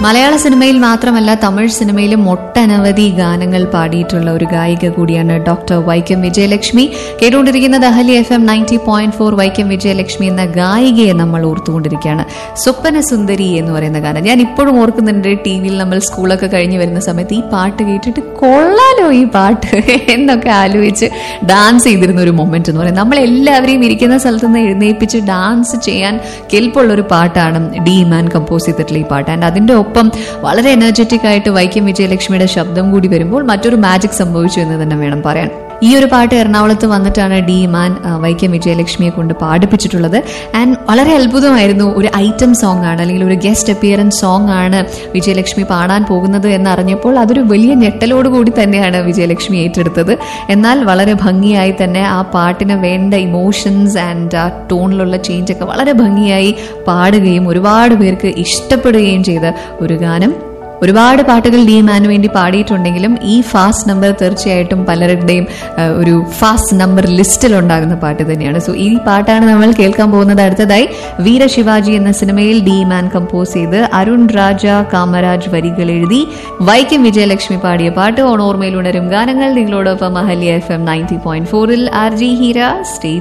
മലയാള സിനിമയിൽ മാത്രമല്ല തമിഴ് സിനിമയിലും ഒട്ടനവധി ഗാനങ്ങൾ പാടിയിട്ടുള്ള ഒരു ഗായിക കൂടിയാണ് ഡോക്ടർ വൈക്കം വിജയലക്ഷ്മി കേട്ടുകൊണ്ടിരിക്കുന്നത് Ahalya F M ninety point four Vaikom Vijayalakshmi എന്ന ഗായികയെ നമ്മൾ ഓർത്തുകൊണ്ടിരിക്കുകയാണ് സ്വപ്ന സുന്ദരി എന്ന് പറയുന്ന ഗാനം ഞാൻ ഇപ്പോഴും ഓർക്കുന്നുണ്ട് ടി വിയിൽ നമ്മൾ സ്കൂളൊക്കെ കഴിഞ്ഞ് വരുന്ന സമയത്ത് ഈ പാട്ട് കേട്ടിട്ട് കൊള്ളാലോ ഈ പാട്ട് എന്നൊക്കെ ആലോചിച്ച് ഡാൻസ് ചെയ്തിരുന്ന ഒരു മൊമെന്റ് എന്ന് പറയുന്നത് നമ്മൾ എല്ലാവരെയും ഇരിക്കുന്ന സ്ഥലത്ത് നിന്ന് എഴുന്നേൽപ്പിച്ച് ഡാൻസ് ചെയ്യാൻ കെൽപ്പുള്ള ഒരു പാട്ടാണ് ഡി മാൻ കമ്പോസ് ചെയ്തിട്ടുള്ള ഈ പാട്ട് ആൻഡ് അതിന്റെ ഒപ്പം വളരെ എനർജറ്റിക് ആയിട്ട് വൈക്കം വിജയലക്ഷ്മിയുടെ ശബ്ദം കൂടി വരുമ്പോൾ മറ്റൊരു മാജിക് സംഭവിച്ചു എന്ന് തന്നെ വേണം പറയാൻ ഈ ഒരു പാട്ട് എറണാകുളത്ത് വന്നിട്ടാണ് ഡി മാൻ ആ, വൈക്കം വിജയലക്ഷ്മിയെ കൊണ്ട് പാടിപ്പിച്ചിട്ടുള്ളത് ആൻഡ് വളരെ അത്ഭുതമായിരുന്നു ഒരു ഐറ്റം സോങ് ആണ് അല്ലെങ്കിൽ ഒരു ഗസ്റ്റ് അപ്പിയറൻസ് സോങ് ആണ് വിജയലക്ഷ്മി പാടാൻ പോകുന്നത് എന്നറിഞ്ഞപ്പോൾ അതൊരു വലിയ ഞെട്ടലോട് കൂടി തന്നെയാണ് വിജയലക്ഷ്മി ഏറ്റെടുത്തത് എന്നാൽ വളരെ ഭംഗിയായി തന്നെ ആ പാട്ടിന് വേണ്ട ഇമോഷൻസ് ആൻഡ് ആ ടോണിലുള്ള ചേഞ്ച് ഒക്കെ വളരെ ഭംഗിയായി പാടുകയും ഒരുപാട് പേർക്ക് ഇഷ്ടപ്പെടുകയും ചെയ്ത ഒരു ഗാനം ഒരുപാട് പാട്ടുകൾ ഡി മാനു വേണ്ടി പാടിയിട്ടുണ്ടെങ്കിലും ഈ ഫാസ്റ്റ് നമ്പർ തീർച്ചയായിട്ടും പലരുടെയും ആ, ഒരു ഫാസ്റ്റ് നമ്പർ ലിസ്റ്റിൽ ഉണ്ടാകുന്ന പാട്ട് തന്നെയാണ് സോ ഈ പാട്ടാണ് നമ്മൾ കേൾക്കാൻ പോകുന്നത് അടുത്തതായി വീരശിവാജി എന്ന സിനിമയിൽ ഡി മാൻ കമ്പോസ് ചെയ്ത് അരുൺ രാജ കാമരാജ് വരികൾ എഴുതി വൈക്കം വിജയലക്ഷ്മി പാടിയ പാട്ട് ഓൺ ഓർമ്മയിൽ ഉണരും ഗാനങ്ങൾ നിങ്ങളോടൊപ്പം Ahalya F M ninety point ഫോറിൽ ആർ ജി ഹീര സ്റ്റേ